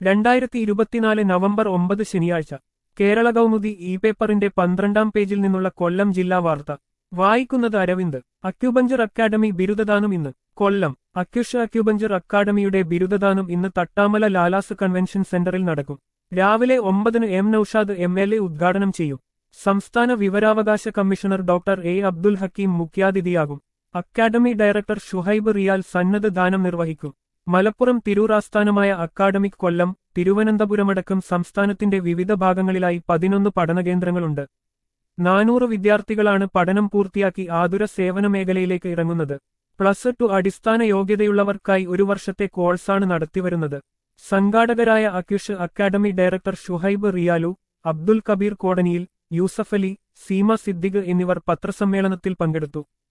രണ്ടായിരത്തി ഇരുപത്തിനാല് നവംബർ ഒമ്പത് ശനിയാഴ്ച കേരള കൗമുദി ഇ പേപ്പറിന്റെ പന്ത്രണ്ടാം പേജിൽ നിന്നുള്ള കൊല്ലം ജില്ലാ വാർത്ത വായിക്കുന്നത് അരവിന്ദ് അക്യുപഞ്ചർ അക്കാദമി ബിരുദദാനം ഇന്ന് കൊല്ലം അക്യുഷ അക്യുപഞ്ചർ അക്കാദമിയുടെ ബിരുദദാനം ഇന്ന് തട്ടാമല ലാലാസ് കൺവെൻഷൻ സെന്ററിൽ നടക്കും രാവിലെ ഒമ്പതിന് M Naushad M L A ഉദ്ഘാടനം ചെയ്യും സംസ്ഥാന വിവരാവകാശ commissioner doctor A Abdul Hakeem മുഖ്യാതിഥിയാകും അക്കാദമി ഡയറക്ടർ ഷുഹൈബ് റിയാൽ സന്നദ്ധ ദാനം നിർവഹിക്കും മലപ്പുറം തിരൂർ ആസ്ഥാനമായ അക്കാദമിക് കൊല്ലം തിരുവനന്തപുരമടക്കം സംസ്ഥാനത്തിന്റെ വിവിധ ഭാഗങ്ങളിലായി പതിനൊന്ന് പഠനകേന്ദ്രങ്ങളുണ്ട് നാനൂറ് വിദ്യാർത്ഥികളാണ് പഠനം പൂർത്തിയാക്കി ആതുര സേവന മേഖലയിലേക്ക് ഇറങ്ങുന്നത് പ്ലസ് ടു അടിസ്ഥാന യോഗ്യതയുള്ളവർക്കായി ഒരു വർഷത്തെ കോഴ്സാണ് നടത്തിവരുന്നത് സംഘാടകരായ അക്യുഷ് അക്കാദമി ഡയറക്ടർ ഷുഹൈബ് റിയാലു അബ്ദുൽ കബീർ കോടനിയിൽ യൂസഫ് അലി സീമ സിദ്ദിഖ് എന്നിവർ പത്രസമ്മേളനത്തിൽ പങ്കെടുത്തു